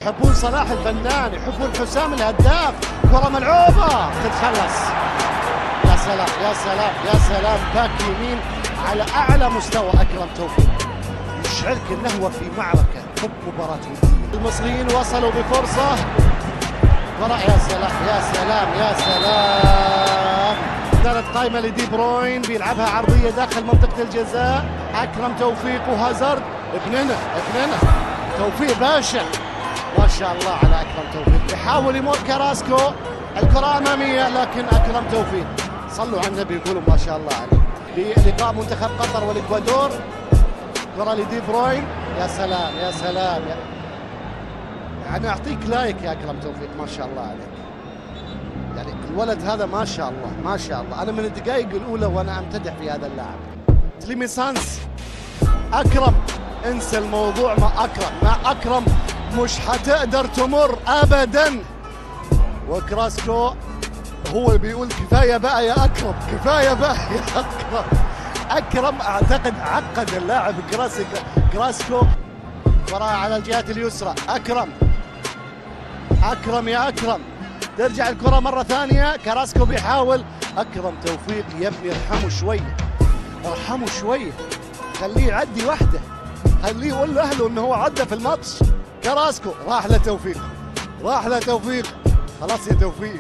يحبون صلاح الفنان يحبون حسام الهداف كرة ملعوبة تتخلص يا سلام يا سلام يا سلام باك يمين على أعلى مستوى أكرم توفيق يشعرك أنه هو في معركة حب مباراة ودية المصريين وصلوا بفرصة كرة يا سلام يا سلام يا سلام كانت قائمة لدي بروين بيلعبها عرضية داخل منطقة الجزاء أكرم توفيق وهازارد ابننا ابننا توفيق باشا ما شاء الله على اكرم توفيق يحاول يمر كراسكو الكره اماميه لكن اكرم توفيق صلوا على النبي يقولوا ما شاء الله عليه بلقاء منتخب قطر والاكوادور كره لدي بروين يا سلام يا سلام يا يعني اعطيك لايك يا اكرم توفيق ما شاء الله عليك يعني الولد هذا ما شاء الله ما شاء الله انا من الدقائق الاولى وانا امتدح في هذا اللاعب تليمي سانس اكرم انسى الموضوع مع اكرم مع اكرم مش حتقدر تمر ابدا وكراسكو هو اللي بيقول كفايه بقى يا اكرم كفايه بقى يا اكرم اكرم اعتقد عقد اللاعب كراسكو كراسكو كره على الجهه اليسرى اكرم اكرم يا اكرم ترجع الكره مره ثانيه كراسكو بيحاول اكرم توفيق يا ابني ارحمه شويه ارحمه شويه خليه يعدي واحده خليه يقول لاهله انه هو عدى في الماتش كراسكو راح لتوفيق راح لتوفيق خلاص يا توفيق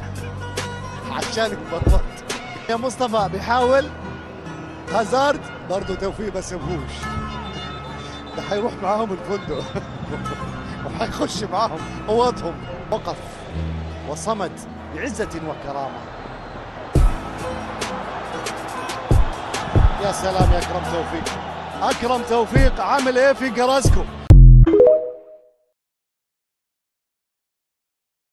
عشانك بطلت يا مصطفى بيحاول هازارد برضه توفيق ما سابهوش ده حيروح معاهم الفندق وحيخش معاهم اوضهم وقف وصمد بعزة وكرامة يا سلام يا اكرم توفيق اكرم توفيق عامل ايه في كراسكو